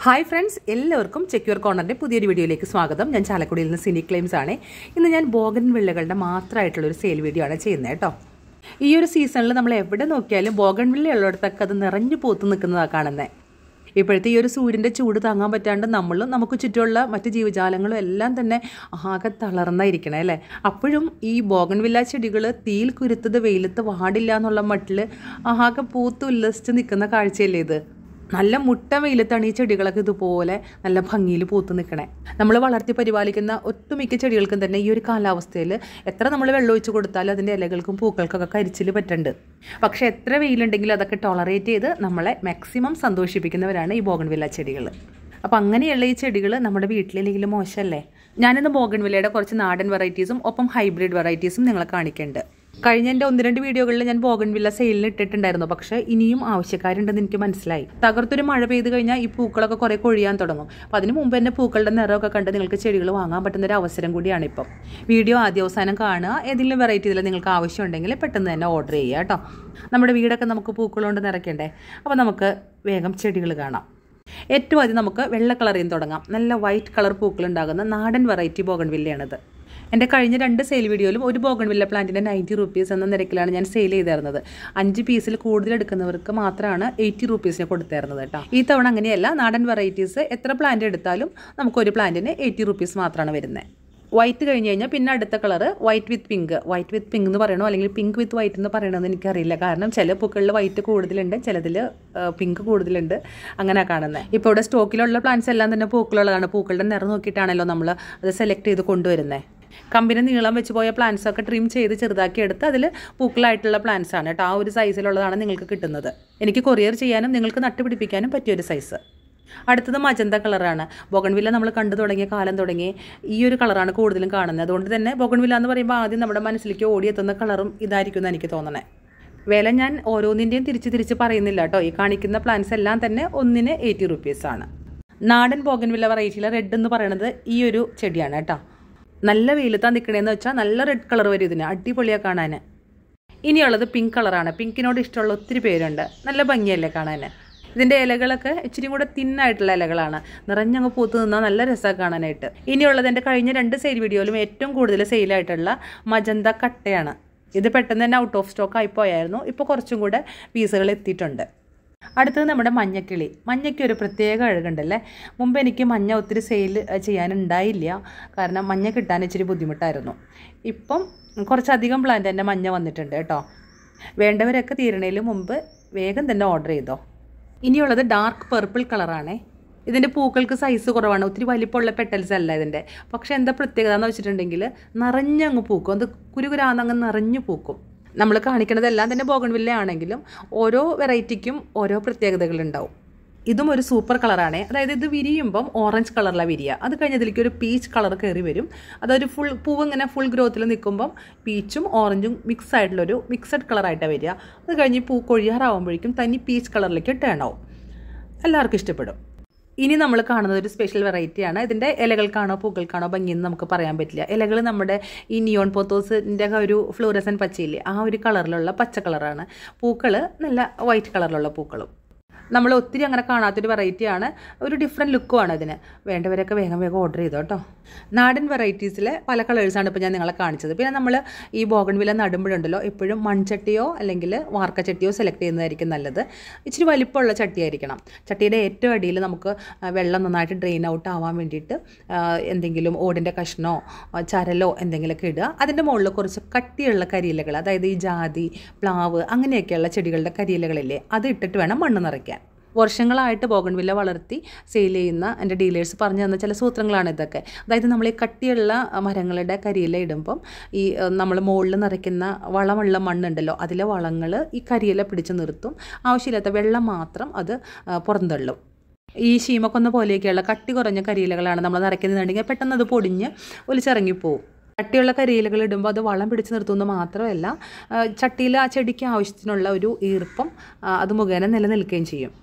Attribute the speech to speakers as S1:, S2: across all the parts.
S1: hi friends എല്ലാവർക്കും secure കോർണറിൻ്റെ പുതിയൊരു വീഡിയോയിലേക്ക് സ്വാഗതം ഞാൻ ചാലക്കുടിയിൽ നിന്ന് സിനി ക്ലെയിംസ് ആണ് ഇന്ന് ഞാൻ ബോഗൻ വില്ലകളുടെ മാത്രമായിട്ടുള്ള ഒരു സെയിൽ വീഡിയോ ആണ് ചെയ്യുന്നത് കേട്ടോ ഈ ഒരു സീസണിൽ നമ്മൾ എവിടെ നോക്കിയാലും ബോഗൻ വില്ല ഉള്ളിടത്തൊക്കെ അത് നിറഞ്ഞു പോത്ത് നിൽക്കുന്നതാണ് കാണുന്നത് ഇപ്പോഴത്തെ ഈ ഒരു സൂര്യൻ്റെ ചൂട് താങ്ങാൻ പറ്റാണ്ട് നമ്മളും നമുക്ക് ചുറ്റുമുള്ള മറ്റ് ജീവജാലങ്ങളും എല്ലാം തന്നെ ആകെ തളർന്നായിരിക്കണേ അല്ലേ അപ്പോഴും ഈ ബോഗൻവില്ല ചെടികൾ തീയിൽ കുരുത്തത് വെയിലത്ത് വാടില്ല എന്നുള്ള മട്ടിൽ ആകെ പൂത്ത് ഉല്ലസിച്ച് നിൽക്കുന്ന കാഴ്ചയല്ലേ ഇത് നല്ല മുട്ട വെയിലത്താണ് ഈ ചെടികളൊക്കെ ഇതുപോലെ നല്ല ഭംഗിയിൽ പൂത്ത് നിൽക്കണേ നമ്മൾ വളർത്തി പരിപാലിക്കുന്ന ഒട്ടുമിക്ക ചെടികൾക്കും തന്നെ ഈ ഒരു കാലാവസ്ഥയിൽ എത്ര നമ്മൾ വെള്ളം ഒഴിച്ച് കൊടുത്താലും അതിൻ്റെ ഇലകൾക്കും പൂക്കൾക്കൊക്കെ കരിച്ചിൽ പറ്റുന്നുണ്ട് പക്ഷേ എത്ര വെയിലുണ്ടെങ്കിലും അതൊക്കെ ടോളറേറ്റ് ചെയ്ത് നമ്മളെ മാക്സിമം സന്തോഷിപ്പിക്കുന്നവരാണ് ഈ ബോഗൺവില്ല ചെടികൾ അപ്പോൾ അങ്ങനെയുള്ള ഈ ചെടികൾ നമ്മുടെ വീട്ടിലില്ലെങ്കിലും മോശമല്ലേ ഞാനിന്ന് ബോഗൺവില്ലയുടെ കുറച്ച് നാടൻ വെറൈറ്റീസും ഒപ്പം ഹൈബ്രിഡ് വെറൈറ്റീസും നിങ്ങളെ കാണിക്കുന്നുണ്ട് കഴിഞ്ഞ എൻ്റെ ഒന്ന് രണ്ട് വീഡിയോകളിൽ ഞാൻ ബോഗൺവില്ല സെയിലിന് ഇട്ടിട്ടുണ്ടായിരുന്നു പക്ഷേ ഇനിയും ആവശ്യക്കാരുണ്ടെന്ന് എനിക്ക് മനസ്സിലായി തകർത്തൊരു മഴ പെയ്ത് കഴിഞ്ഞാൽ ഈ പൂക്കളൊക്കെ കുറേ കൊഴിയാൻ തുടങ്ങും അപ്പോൾ അതിന് മുമ്പ് തന്നെ പൂക്കളുടെ നിറമൊക്കെ കണ്ട് നിങ്ങൾക്ക് ചെടികൾ വാങ്ങാൻ പറ്റുന്ന ഒരു അവസരം കൂടിയാണ് ഇപ്പം വീഡിയോ ആദ്യ അവസാനം കാണുക ഏതെങ്കിലും വെറൈറ്റി ഇതിൽ നിങ്ങൾക്ക് ആവശ്യമുണ്ടെങ്കിൽ പെട്ടെന്ന് തന്നെ ഓർഡർ ചെയ്യുക കേട്ടോ നമ്മുടെ വീടൊക്കെ നമുക്ക് പൂക്കളുകൊണ്ട് നിറയ്ക്കണ്ടേ അപ്പോൾ നമുക്ക് വേഗം ചെടികൾ കാണാം ഏറ്റവും ആദ്യം നമുക്ക് വെള്ള കളറിൽ നിന്ന് തുടങ്ങാം നല്ല വൈറ്റ് കളർ പൂക്കൾ ഉണ്ടാകുന്ന നാടൻ വെറൈറ്റി ബോഗൺവില്ലയാണിത് എൻ്റെ കഴിഞ്ഞ രണ്ട് സെയിൽ വീഡിയോയിലും ഒരു ബോഗൺവില്ല പ്ലാന്റിൻ്റെ നയൻറ്റി റുപ്പീസ് എന്ന നിരക്കിലാണ് ഞാൻ സെയിൽ ചെയ്തിരുന്നത് അഞ്ച് പീസിൽ കൂടുതൽ എടുക്കുന്നവർക്ക് മാത്രമാണ് എയ്റ്റി റുപ്പീസിന് കൊടുത്തിരുന്നത് കേട്ടോ ഈ തവണ അങ്ങനെയല്ല നാടൻ വെറൈറ്റീസ് എത്ര പ്ലാന്റ് എടുത്താലും നമുക്കൊരു പ്ലാന്റിന് എയ്റ്റി റുപ്പീസ് മാത്രമാണ് വരുന്നത് വൈറ്റ് കഴിഞ്ഞ് കഴിഞ്ഞാൽ പിന്നെ അടുത്ത colour white with pink white with pink എന്ന് പറയണോ അല്ലെങ്കിൽ പിങ്ക് വിത്ത് വൈറ്റ് എന്ന് പറയണമെന്ന് എനിക്കറിയില്ല കാരണം ചില പൂക്കളിൽ വൈറ്റ് കൂടുതലുണ്ട് ചിലതിൽ പിങ്ക് കൂടുതലുണ്ട് അങ്ങനെ കാണുന്നത് ഇപ്പോൾ ഇവിടെ സ്റ്റോക്കിലുള്ള പ്ലാന്റ്സ് എല്ലാം തന്നെ പൂക്കളുള്ളതാണ് പൂക്കളുടെ നിറം നോക്കിയിട്ടാണല്ലോ നമ്മൾ അത് സെലക്ട് ചെയ്ത് കൊണ്ടുവരുന്നത് കമ്പിന് നീളം വെച്ച് പോയ പ്ലാന്റ്സ് ഒക്കെ ട്രിം ചെയ്ത് ചെറുതാക്കി എടുത്ത് അതിൽ പൂക്കളായിട്ടുള്ള പ്ലാന്റ്സ് ആണ് കേട്ടോ ആ ഒരു സൈസിലുള്ളതാണ് നിങ്ങൾക്ക് കിട്ടുന്നത് എനിക്ക് കൊറിയർ ചെയ്യാനും നിങ്ങൾക്ക് നട്ടുപിടിപ്പിക്കാനും പറ്റിയൊരു സൈസ് അടുത്തത് മജന്ത കളറാണ് ബൊഗൺവില്ല നമ്മൾ കണ്ടു തുടങ്ങിയ കാലം തുടങ്ങി ഈ ഒരു കളറാണ് കൂടുതലും കാണുന്നത് അതുകൊണ്ട് തന്നെ ബൊഗൺവില്ല എന്ന് പറയുമ്പോൾ ആദ്യം നമ്മുടെ മനസ്സിലേക്ക് ഓടിയെത്തുന്ന കളറും ഇതായിരിക്കും എന്ന് എനിക്ക് തോന്നണേ വില ഞാൻ ഓരോന്നിൻ്റെയും തിരിച്ച് തിരിച്ച് പറയുന്നില്ല കേട്ടോ ഈ കാണിക്കുന്ന പ്ലാന്റ്സ് എല്ലാം തന്നെ ഒന്നിന് എയ്റ്റി റുപ്പീസാണ് നാടൻ ബോഗൻവില്ല വെറൈറ്റിയിലെ റെഡ് എന്ന് പറയുന്നത് ഈ ഒരു ചെടിയാണ് കേട്ടോ നല്ല വെയിലത്താ നിൽക്കണേന്ന് വെച്ചാൽ നല്ല റെഡ് കളർ വരും ഇതിന് അടിപൊളിയാണ് കാണാൻ ഇനിയുള്ളത് പിങ്ക് കളറാണ് പിങ്കിനോട് ഇഷ്ടമുള്ള ഒത്തിരി പേരുണ്ട് നല്ല ഭംഗിയല്ലേ കാണാൻ ഇതിൻ്റെ ഇലകളൊക്കെ ഇച്ചിരി കൂടെ തിന്നായിട്ടുള്ള ഇലകളാണ് നിറഞ്ഞങ്ങ് പൂത്ത് നിന്നാൽ നല്ല രസമാണ് കാണാനായിട്ട് ഇനിയുള്ളത് എൻ്റെ കഴിഞ്ഞ രണ്ട് സെയിൽ വീഡിയോയിലും ഏറ്റവും കൂടുതൽ സെയിലായിട്ടുള്ള മജന്ത കട്ടയാണ് ഇത് പെട്ടെന്ന് തന്നെ ഔട്ട് ഓഫ് സ്റ്റോക്ക് ആയിപ്പോയായിരുന്നു ഇപ്പോൾ കുറച്ചും കൂടെ പീസുകൾ എത്തിയിട്ടുണ്ട് അടുത്തത് നമ്മുടെ മഞ്ഞക്കിളി മഞ്ഞയ്ക്ക് ഒരു പ്രത്യേക അഴകുണ്ടല്ലേ മുമ്പ് എനിക്ക് മഞ്ഞ ഒത്തിരി സെയിൽ ചെയ്യാനുണ്ടായില്ല കാരണം മഞ്ഞ കിട്ടാൻ ഇച്ചിരി ബുദ്ധിമുട്ടായിരുന്നു ഇപ്പം കുറച്ചധികം പ്ലാന്റ് തന്നെ മഞ്ഞ വന്നിട്ടുണ്ട് കേട്ടോ വേണ്ടവരൊക്കെ തീരണേലും മുമ്പ് വേഗം തന്നെ ഓർഡർ ചെയ്തോ ഇനിയുള്ളത് ഡാർക്ക് പർപ്പിൾ കളറാണേ ഇതിൻ്റെ പൂക്കൾക്ക് സൈസ് കുറവാണ് ഒത്തിരി വലിപ്പമുള്ള പെട്ടൽസ് അല്ല ഇതിൻ്റെ പക്ഷേ എന്താ പ്രത്യേകത എന്ന് വെച്ചിട്ടുണ്ടെങ്കിൽ നിറഞ്ഞങ്ങ് പൂക്കും അത് കുരുകുരാന്നങ്ങ് നിറഞ്ഞു പൂക്കും നമ്മൾ കാണിക്കുന്നതെല്ലാം തന്നെ ബോഗൺവില്ല ആണെങ്കിലും ഓരോ വെറൈറ്റിക്കും ഓരോ പ്രത്യേകതകളുണ്ടാവും ഇതും ഒരു സൂപ്പർ കളറാണ് അതായത് ഇത് വിരിയുമ്പം ഓറഞ്ച് കളറിലാണ് വിരിയുക അത് കഴിഞ്ഞ് ഇതിലേക്ക് ഒരു പീച്ച് കളർ കയറി വരും അതൊരു ഫുൾ പൂവ് ഇങ്ങനെ ഫുൾ ഗ്രോത്തിൽ നിൽക്കുമ്പം പീച്ചും ഓറഞ്ചും മിക്സ് ആയിട്ടുള്ളൊരു മിക്സഡ് കളറായിട്ടാണ് വരിക അത് കഴിഞ്ഞ് പൂ കൊഴിയാറാവുമ്പോഴേക്കും തനി പീച്ച് കളറിലേക്ക് ടേൺ ആവും എല്ലാവർക്കും ഇഷ്ടപ്പെടും ഇനി നമ്മൾ കാണുന്നത് ഒരു സ്പെഷ്യൽ വെറൈറ്റിയാണ് ഇതിൻ്റെ ഇലകൾക്കാണോ പൂക്കൾക്കാണോ ഭംഗിയെന്ന് നമുക്ക് പറയാൻ പറ്റില്ല ഇലകൾ നമ്മുടെ ഈ നിയോൺ പോത്തോസിൻ്റെ ഒരു ഫ്ലൂറസൻ പച്ചയില്ലേ ആ ഒരു കളറിലുള്ള പച്ച കളറാണ് പൂക്കൾ നല്ല വൈറ്റ് കളറിലുള്ള പൂക്കളും നമ്മൾ ഒത്തിരി അങ്ങനെ കാണാത്തൊരു വെറൈറ്റിയാണ് ഒരു ഡിഫറെൻറ്റ് ലുക്കുമാണ് ഇതിന് വേണ്ടവരൊക്കെ വേഗം വേഗം ഓർഡർ ചെയ്തോ കേട്ടോ നാടൻ വെറൈറ്റീസിലെ പല കളേഴ്സാണ് ഇപ്പോൾ ഞാൻ നിങ്ങളെ കാണിച്ചത് പിന്നെ നമ്മൾ ഈ ബോഗൺവില നടുമ്പോഴുണ്ടല്ലോ എപ്പോഴും മൺചട്ടിയോ അല്ലെങ്കിൽ വാർക്കച്ചട്ടിയോ സെലക്ട് ചെയ്യുന്നതായിരിക്കും നല്ലത് ഇച്ചിരി വലിപ്പമുള്ള ചട്ടിയായിരിക്കണം ചട്ടിയുടെ ഏറ്റവും അടിയിൽ നമുക്ക് വെള്ളം നന്നായിട്ട് ഡ്രെയിൻ ഔട്ട് ആവാൻ വേണ്ടിയിട്ട് എന്തെങ്കിലും ഓടിൻ്റെ കഷ്ണോ ചരലോ എന്തെങ്കിലുമൊക്കെ ഇടുക അതിൻ്റെ മുകളിൽ കുറച്ച് കട്ടിയുള്ള കരിയിലകൾ അതായത് ഈ ജാതി പ്ലാവ് അങ്ങനെയൊക്കെയുള്ള ചെടികളുടെ കരിയിലകളില്ലേ അത് ഇട്ടിട്ട് വേണം മണ്ണ് നിറയ്ക്കാൻ വർഷങ്ങളായിട്ട് ബോഗൺവില്ല വളർത്തി സെയിൽ ചെയ്യുന്ന എൻ്റെ ഡീലേഴ്സ് പറഞ്ഞു തന്ന ചില സൂത്രങ്ങളാണ് ഇതൊക്കെ അതായത് നമ്മൾ ഈ കട്ടിയുള്ള മരങ്ങളുടെ കരിയില ഇടുമ്പം ഈ നമ്മൾ മുകളിൽ നിറയ്ക്കുന്ന വളമുള്ള മണ്ണുണ്ടല്ലോ അതിലെ വളങ്ങൾ ഈ കരിയില പിടിച്ച് നിർത്തും ആവശ്യമില്ലാത്ത വെള്ളം മാത്രം അത് പുറന്തള്ളും ഈ ശീമക്കൊന്ന പോലെയൊക്കെയുള്ള കട്ടി കുറഞ്ഞ കരിയിലകളാണ് നമ്മൾ നിറയ്ക്കുന്നുണ്ടെങ്കിൽ പെട്ടെന്ന് അത് പൊടിഞ്ഞ് ഒലിച്ചിറങ്ങിപ്പോവും ചട്ടിയുള്ള കരിയിലകൾ ഇടുമ്പോൾ അത് വളം പിടിച്ച് നിർത്തുന്നത് മാത്രമല്ല ചട്ടിയിൽ ആ ചെടിക്ക് ആവശ്യത്തിനുള്ള ഒരു ഈർപ്പം അത് മുഖേന നിലനിൽക്കുകയും ചെയ്യും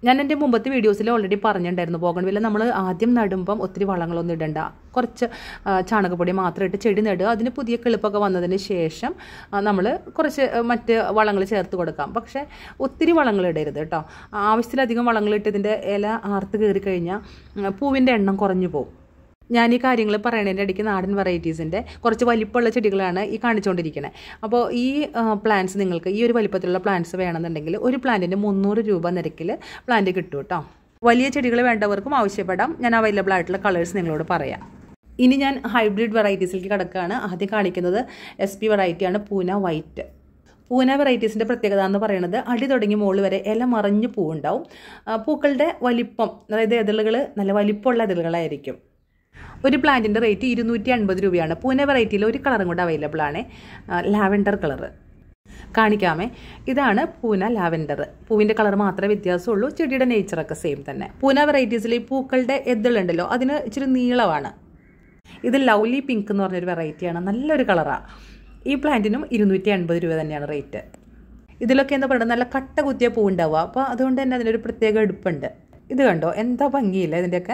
S1: ഞാൻ എൻ്റെ മുമ്പത്തെ വീഡിയോസിൽ ഓൾറെഡി പറഞ്ഞിട്ടുണ്ടായിരുന്നു ബോഗൺവില്ല നമ്മൾ ആദ്യം നടുമ്പം ഒത്തിരി വളങ്ങളൊന്നും ഇടണ്ട കുറച്ച് ആ, ചാണകപ്പൊടി മാത്രം ഇട്ട് ചെടി നടുക അതിന് പുതിയ കിളിപ്പൊക്കെ വന്നതിന് ശേഷം നമ്മൾ കുറച്ച് ആ, മറ്റ് വളങ്ങൾ ചേർത്ത് കൊടുക്കാം പക്ഷേ ഒത്തിരി വളങ്ങൾ ഇടരുത് കേട്ടോ ആവശ്യത്തിലധികം വളങ്ങൾ ഇട്ട് ഇതിൻ്റെ ഇല ആർത്ത് കയറി കഴിഞ്ഞാൽ പൂവിൻ്റെ എണ്ണം കുറഞ്ഞു പോകും ഞാൻ ഈ കാര്യങ്ങൾ പറയണതിൻ്റെ ഇടയ്ക്ക് നാടൻ വെറൈറ്റീസിൻ്റെ കുറച്ച് വലിപ്പമുള്ള ചെടികളാണ് ഈ കാണിച്ചുകൊണ്ടിരിക്കുന്നത് അപ്പോൾ ഈ പ്ലാന്റ്സ് നിങ്ങൾക്ക് ഈ ഒരു വലിപ്പത്തിലുള്ള പ്ലാന്റ്സ് വേണമെന്നുണ്ടെങ്കിൽ ഒരു പ്ലാന്റിന് മുന്നൂറ് രൂപ നിരക്കിൽ പ്ലാന്റ് കിട്ടും കേട്ടോ വലിയ ചെടികൾ വേണ്ടവർക്കും ആവശ്യപ്പെടാം ഞാൻ അവൈലബിൾ ആയിട്ടുള്ള കളേഴ്സ് നിങ്ങളോട് പറയാം ഇനി ഞാൻ ഹൈബ്രിഡ് വെറൈറ്റീസിലേക്ക് കിടക്കുകയാണ് ആദ്യം കാണിക്കുന്നത് എസ് പി വെറൈറ്റിയാണ് പൂന വൈറ്റ് പൂന വെറൈറ്റീസിൻ്റെ പ്രത്യേകത എന്ന് പറയുന്നത് അടി തുടങ്ങി മുകളിൽ വരെ ഇല മറിഞ്ഞ് പൂവുണ്ടാവും ആ, പൂക്കളുടെ വലിപ്പം അതായത് എതിളുകൾ നല്ല വലിപ്പമുള്ള എതിളുകളായിരിക്കും ഒരു പ്ലാന്റിൻ്റെ റേറ്റ് ഇരുന്നൂറ്റി അൻപത് രൂപയാണ് പൂനെ വെറൈറ്റിയിൽ ഒരു കളറും കൂടെ അവൈലബിൾ ആണ് ലാവൻഡർ കളറ് കാണിക്കാമേ ഇതാണ് പൂന ലാവൻഡർ പൂവിൻ്റെ കളർ മാത്രമേ വ്യത്യാസമുള്ളൂ ചെടിയുടെ നേച്ചറൊക്കെ സെയിം തന്നെ പൂന വെറൈറ്റീസിൽ ഈ പൂക്കളുടെ എതിളുണ്ടല്ലോ അതിന് ഇച്ചിരി നീളമാണ് ഇത് ലൗലി പിങ്ക് എന്ന് പറഞ്ഞൊരു വെറൈറ്റിയാണ് നല്ലൊരു കളറാണ് ഈ പ്ലാന്റിനും ഇരുന്നൂറ്റി അൻപത് രൂപ തന്നെയാണ് റേറ്റ് ഇതിലൊക്കെ എന്താ പറയുക നല്ല കട്ട കുത്തിയ പൂ ഉണ്ടാവുക അപ്പോൾ അതുകൊണ്ട് തന്നെ അതിനൊരു പ്രത്യേക എടുപ്പുണ്ട് ഇത് കണ്ടോ എന്താ ഭംഗിയില്ല ഇതിൻ്റെയൊക്കെ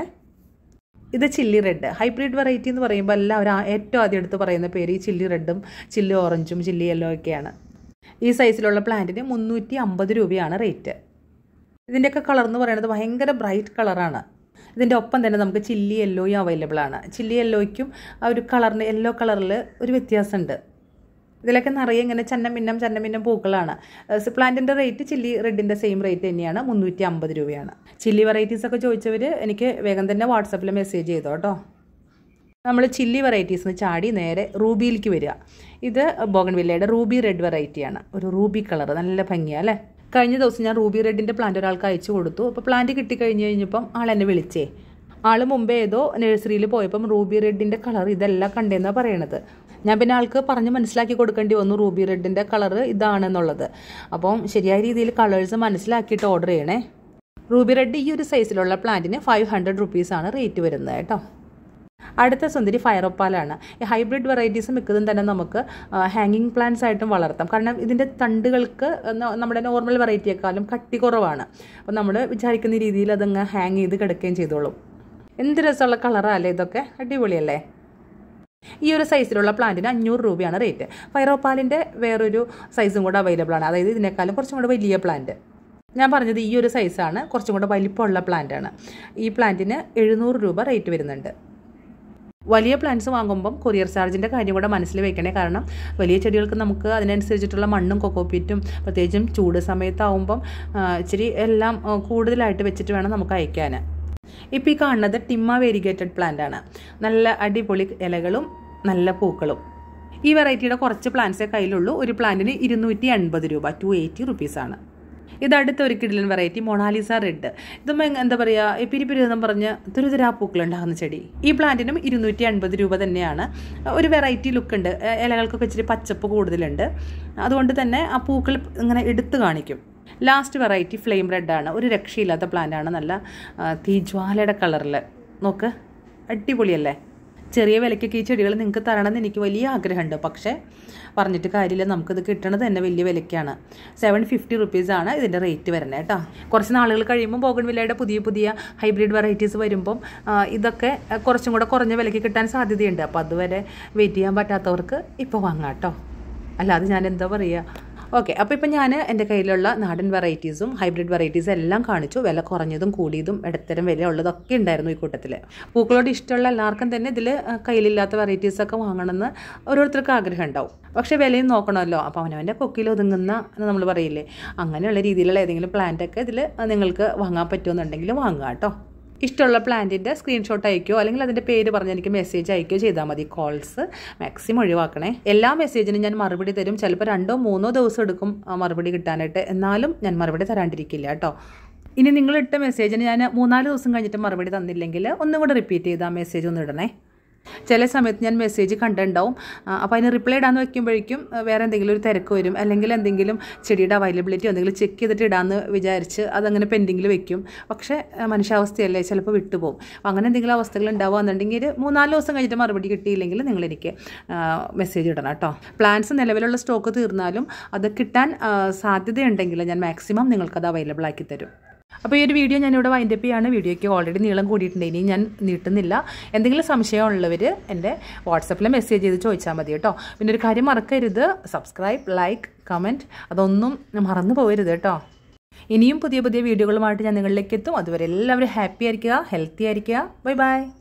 S1: ഇത് ചില്ലി റെഡ് ഹൈബ്രിഡ് വെറൈറ്റി എന്ന് പറയുമ്പോൾ എല്ലാവരും ആ- ഏറ്റവും ആദ്യം എടുത്ത് പറയുന്ന പേര് ഈ ചില്ലി റെഡും ചില്ലി ഓറഞ്ചും ചില്ലി യെല്ലോ ഒക്കെയാണ് ഈ സൈസിലുള്ള പ്ലാന്റിന് മുന്നൂറ്റി അമ്പത് രൂപയാണ് റേറ്റ് ഇതിൻ്റെയൊക്കെ കളർ എന്ന് പറയുന്നത് ഭയങ്കര ബ്രൈറ്റ് കളറാണ് ഇതിൻ്റെ ഒപ്പം തന്നെ നമുക്ക് ചില്ലി യെല്ലോയും അവൈലബിൾ ആണ് ചില്ലി യെല്ലോയ്ക്കും ആ ഒരു കളറിന് യെല്ലോ കളറിൽ ഒരു വ്യത്യാസമുണ്ട് ഇതിലൊക്കെ നിറയെ ഇങ്ങനെ ചന്നം മിന്നം ചന്നം മിന്നം പൂക്കളാണ് പ്ലാന്റിൻ്റെ റേറ്റ് ചില്ലി റെഡിൻ്റെ സെയിം റേറ്റ് തന്നെയാണ് മുന്നൂറ്റി അമ്പത് രൂപയാണ് ചില്ലി വെറൈറ്റീസ് ഒക്കെ ചോദിച്ചവർ എനിക്ക് വേഗം തന്നെ വാട്സപ്പിൽ മെസ്സേജ് ചെയ്തോ കേട്ടോ നമ്മൾ ചില്ലി വെറൈറ്റീസിന് ചാടി നേരെ റൂബിയിലേക്ക് വരിക ഇത് ബോഗൺവില്ലയുടെ റൂബി റെഡ് വെറൈറ്റിയാണ് ഒരു റൂബി കളർ നല്ല ഭംഗിയാണ് അല്ലേ കഴിഞ്ഞ ദിവസം ഞാൻ റൂബി റെഡിൻ്റെ പ്ലാന്റ് ഒരാൾക്ക് അയച്ചു കൊടുത്തു അപ്പോൾ പ്ലാന്റ് കിട്ടിക്കഴിഞ്ഞ് കഴിഞ്ഞപ്പം ആൾ എന്നെ വിളിച്ചേ ആൾ മുമ്പേ ഏതോ നഴ്സറിയിൽ പോയപ്പം റൂബി റെഡിൻ്റെ കളർ ഇതല്ല കണ്ടേന്നാണ് പറയണത് ഞാൻ പിന്നെ ആൾക്ക് പറഞ്ഞ് മനസ്സിലാക്കി കൊടുക്കേണ്ടി വന്നു റൂബി റെഡിൻ്റെ കളർ ഇതാണെന്നുള്ളത് അപ്പം ശരിയായ രീതിയിൽ കളേഴ്സ് മനസ്സിലാക്കിയിട്ട് ഓർഡർ ചെയ്യണേ റൂബി റെഡ് ഈ ഒരു സൈസിലുള്ള പ്ലാന്റിന് ഫൈവ് ഹൺഡ്രഡ് റുപ്പീസാണ് റേറ്റ് വരുന്നത് കേട്ടോ അടുത്ത സുന്ദരി ഫയറോപ്പാലാണ് ഈ ഹൈബ്രിഡ് വെറൈറ്റീസ് മിക്കതും തന്നെ നമുക്ക് ഹാങ്ങിങ് പ്ലാന്റ്സ് ആയിട്ടും വളർത്താം കാരണം ഇതിൻ്റെ തണ്ടുകൾക്ക് ന- നമ്മുടെ നോർമൽ വെറൈറ്റിയെക്കാളും കട്ടി കുറവാണ് അപ്പോൾ നമ്മൾ വിചാരിക്കുന്ന രീതിയിൽ അതങ്ങ് ഹാങ് ചെയ്ത് കിടക്കുകയും ചെയ്തോളും എന്ത് രസമുള്ള കളറല്ലേ ഇതൊക്കെ അടിപൊളിയല്ലേ ഈ ഒരു സൈസിലുള്ള പ്ലാന്റിന് അഞ്ഞൂറ് രൂപയാണ് റേറ്റ് ഫൈറോപ്പാലിൻ്റെ വേറൊരു സൈസും കൂടെ അവൈലബിൾ ആണ് അതായത് ഇതിനേക്കാളും കുറച്ചും കൂടെ വലിയ പ്ലാന്റ് ഞാൻ പറഞ്ഞത് ഈ ഒരു സൈസാണ് കുറച്ചും കൂടെ വലിപ്പമുള്ള പ്ലാന്റാണ് ഈ പ്ലാന്റിന് എഴുന്നൂറ് രൂപ റേറ്റ് വരുന്നുണ്ട് വലിയ പ്ലാന്റ്സ് വാങ്ങുമ്പം കൊറിയർ ചാർജിൻ്റെ കാര്യം കൂടെ മനസ്സിൽ വെക്കണേ കാരണം വലിയ ചെടികൾക്ക് നമുക്ക് അതിനനുസരിച്ചിട്ടുള്ള മണ്ണും കൊക്കോപ്പീറ്റും പ്രത്യേകിച്ചും ചൂട് സമയത്താവുമ്പം ആ, ഇച്ചിരി എല്ലാം ആ, കൂടുതലായിട്ട് വെച്ചിട്ട് വേണം നമുക്ക് അയക്കാൻ ഇപ്പോൾ ഈ കാണുന്നത് ടിമ്മ വേരിഗേറ്റഡ് പ്ലാന്റ് ആണ് നല്ല അടിപൊളി ഇലകളും നല്ല പൂക്കളും ഈ വെറൈറ്റിയുടെ കുറച്ച് പ്ലാന്റ്സേ കയ്യിലുള്ളൂ ഒരു പ്ലാന്റിന് ഇരുന്നൂറ്റി അൻപത് രൂപ ടു എയ്റ്റി റുപ്പീസാണ് ഇത് അടുത്ത ഒരു കിഡിലൻ വെറൈറ്റി മൊണാലിസ റെഡ് ഇതും എങ് എന്താ പറയുക പിരിപിരി എന്നും പറഞ്ഞ് തുരുതുരാ പൂക്കളുണ്ടാകുന്ന ചെടി ഈ പ്ലാന്റിനും ഇരുന്നൂറ്റി അൻപത് രൂപ തന്നെയാണ് ഒരു വെറൈറ്റി ലുക്ക് ഉണ്ട് എ- ഇലകൾക്കൊക്കെ ഇച്ചിരി പച്ചപ്പ് കൂടുതലുണ്ട് അതുകൊണ്ട് തന്നെ ആ പൂക്കൾ ഇങ്ങനെ എടുത്തു കാണിക്കും ലാസ്റ്റ് വെറൈറ്റി ഫ്ലെയിം റെഡ് ആണ് ഒരു രക്ഷയില്ലാത്ത പ്ലാന്റ് ആണ് നല്ല ആ, തീജ്വാലയുടെ കളറിൽ നോക്ക് അടിപൊളിയല്ലേ ചെറിയ വിലയ്ക്കൊക്കെ ഈ ചെടികൾ നിങ്ങൾക്ക് തരണമെന്ന് എനിക്ക് വലിയ ആഗ്രഹമുണ്ട് പക്ഷേ പറഞ്ഞിട്ട് കാര്യമില്ല നമുക്കിത് കിട്ടണത് തന്നെ വലിയ വിലയ്ക്കാണ് സെവൻ ഫിഫ്റ്റി റുപ്പീസാണ് ഇതിൻ്റെ റേറ്റ് വരുന്നത് കേട്ടോ കുറച്ച് നാളുകൾ കഴിയുമ്പോൾ ബോഗൺ വില്ലയുടെ പുതിയ പുതിയ ഹൈബ്രിഡ് വെറൈറ്റീസ് വരുമ്പം ആ, ഇതൊക്കെ ആ, കുറച്ചും കൂടെ കുറഞ്ഞ വിലയ്ക്ക് കിട്ടാൻ സാധ്യതയുണ്ട് അപ്പോൾ അതുവരെ വെയിറ്റ് ചെയ്യാൻ പറ്റാത്തവർക്ക് ഇപ്പോൾ വാങ്ങാം കേട്ടോ അല്ലാതെ ഞാൻ എന്താ പറയുക ഓക്കെ അപ്പോൾ ഇപ്പം ഞാൻ എൻ്റെ കയ്യിലുള്ള നാടൻ വെറൈറ്റീസും ഹൈബ്രിഡ് വെറൈറ്റീസും എല്ലാം കാണിച്ചു വില കുറഞ്ഞതും കൂടിയതും ഇടത്തരം വില ഉള്ളതൊക്കെ ഉണ്ടായിരുന്നു ഈ കൂട്ടത്തിൽ പൂക്കളോട് ഇഷ്ടമുള്ള എല്ലാവർക്കും തന്നെ ഇതിൽ കയ്യിലില്ലാത്ത വെറൈറ്റീസൊക്കെ വാങ്ങണമെന്ന് ഓരോരുത്തർക്ക് ആഗ്രഹം ഉണ്ടാവും പക്ഷേ വിലയും നോക്കണമല്ലോ അപ്പോൾ അവനവൻ്റെ കൊക്കിൽ ഒതുങ്ങുന്ന എന്ന് നമ്മൾ പറയില്ലേ അങ്ങനെയുള്ള രീതിയിലുള്ള ഏതെങ്കിലും പ്ലാന്റൊക്കെ ഇതിൽ നിങ്ങൾക്ക് വാങ്ങാൻ പറ്റുമെന്നുണ്ടെങ്കിൽ വാങ്ങുക കേട്ടോ ഇഷ്ടമുള്ള പ്ലാന്റിൻ്റെ സ്ക്രീൻഷോട്ട് അയക്കുകയോ അല്ലെങ്കിൽ അതിൻ്റെ പേര് പറഞ്ഞ് എനിക്ക് മെസ്സേജ് അയക്കുകയോ ചെയ്താൽ മതി കോൾസ് മാക്സിമം ഒഴിവാക്കണേ എല്ലാ മെസ്സേജിനും ഞാൻ മറുപടി തരും ചിലപ്പോൾ രണ്ടോ മൂന്നോ ദിവസം എടുക്കും ആ മറുപടി കിട്ടാനായിട്ട് എന്നാലും ഞാൻ മറുപടി തരാണ്ടിരിക്കില്ല കേട്ടോ ഇനി നിങ്ങൾ ഇട്ട മെസ്സേജിന് ഞാൻ മൂന്നാല് ദിവസം കഴിഞ്ഞിട്ട് മറുപടി തന്നില്ലെങ്കിൽ ഒന്നും കൂടെ റിപ്പീറ്റ് ചെയ്ത് ആ മെസ്സേജ് ഒന്ന് ഇടണേ ചില സമയത്ത് ഞാൻ മെസ്സേജ് കണ്ടിട്ടുണ്ടാവും അപ്പോൾ അതിന് റിപ്ലൈ ഇടാന്ന് വെക്കുമ്പോഴേക്കും ആ, വേറെ എന്തെങ്കിലും ഒരു തിരക്ക് വരും അല്ലെങ്കിൽ എന്തെങ്കിലും ചെടിയുടെ അവൈലബിലിറ്റി എന്തെങ്കിലും ചെക്ക് ചെയ്തിട്ട് ഇടാമെന്ന് വിചാരിച്ച് അതങ്ങനെ പെൻഡിങ്ങിൽ വെക്കും പക്ഷേ ആ, മനുഷ്യാവസ്ഥയല്ലേ ചിലപ്പോൾ വിട്ടുപോകും അപ്പോൾ അങ്ങനെ എന്തെങ്കിലും അവസ്ഥകൾ ഉണ്ടാവുകയെന്നുണ്ടെങ്കിൽ ഒരു മൂന്നാല് ദിവസം കഴിഞ്ഞിട്ട് മറുപടി കിട്ടിയില്ലെങ്കിൽ നിങ്ങൾ എനിക്ക് മെസ്സേജ് ഇടണം കേട്ടോ പ്ലാൻസ് നിലവിലുള്ള സ്റ്റോക്ക് തീർന്നാലും അത് കിട്ടാൻ ആ, സാധ്യതയുണ്ടെങ്കിൽ ഞാൻ മാക്സിമം നിങ്ങൾക്കത് അവൈലബിൾ ആക്കി തരും അപ്പോൾ ഈ ഒരു വീഡിയോ ഞാനിവിടെ വൈൻഡപ്പ് ചെയ്യാണ് വീഡിയോയ്ക്ക് ഓൾറെഡി നീളം കൂടിയിട്ടുണ്ട് ഇനി ഞാൻ നീട്ടുന്നില്ല എന്തെങ്കിലും സംശയമുള്ളവർ എൻ്റെ വാട്സപ്പിൽ മെസ്സേജ് ചെയ്ത് ചോദിച്ചാൽ മതി കേട്ടോ പിന്നെ ഒരു കാര്യം മറക്കരുത് സബ്സ്ക്രൈബ് ലൈക്ക് കമൻറ്റ് അതൊന്നും മറന്നു പോകരുത് കേട്ടോ ഇനിയും പുതിയ പുതിയ വീഡിയോകളുമായിട്ട് ഞാൻ നിങ്ങളിലേക്ക് എത്തും അതുവരെ എല്ലാവരും ഹാപ്പി ആയിരിക്കുക ഹെൽത്തി ആയിരിക്കുക ബൈ ബൈ